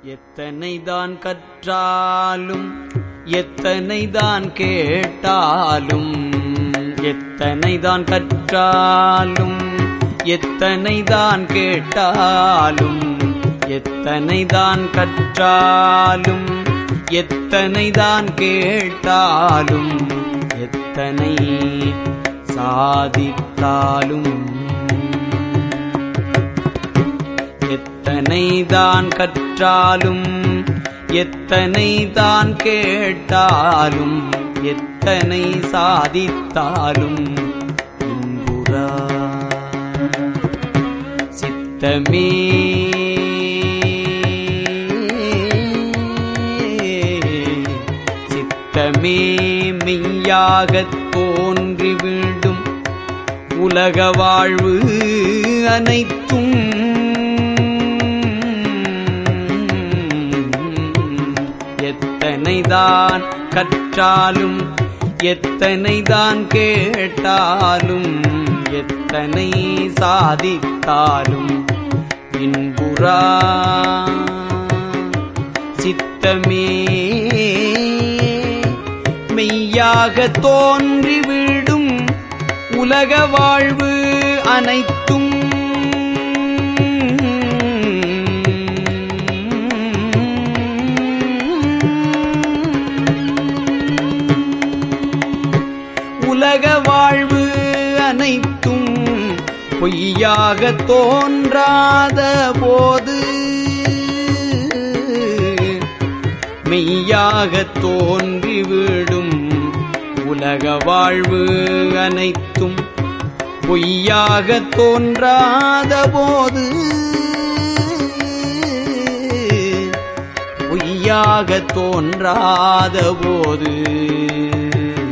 எத்தனைதான் கற்றாலும் எத்தனைதான் கேட்டாலும் எத்தனைதான் கற்றாலும் எத்தனைதான் கேட்டாலும் எத்தனைதான் கற்றாலும் எத்தனைதான் கேட்டாலும் எத்தனை சாதித்தாலும் எத்தனைதான் கற்றாலும் எத்தனைதான் கேட்டாலும் எத்தனை சாதித்தாலும் இன்புறா சித்தமே சித்தமே மெய்யாகத் தோன்றிவிடும் உலக வாழ்வு அனைத்தும் எத்தனைதான் கற்றாலும் எத்தனைதான் கேட்டாலும் எத்தனை சாதித்தாலும் இன்புறா சித்தமே மெய்யாக தோன்றிவிடும் உலக வாழ்வு அனைத்தும் உலக வாழ்வு அனைத்தும் பொய்யாக தோன்றாத போது மெய்யாக தோன்றிவிடும் உலக வாழ்வு அனைத்தும் பொய்யாக தோன்றாத போது பொய்யாக தோன்றாத போது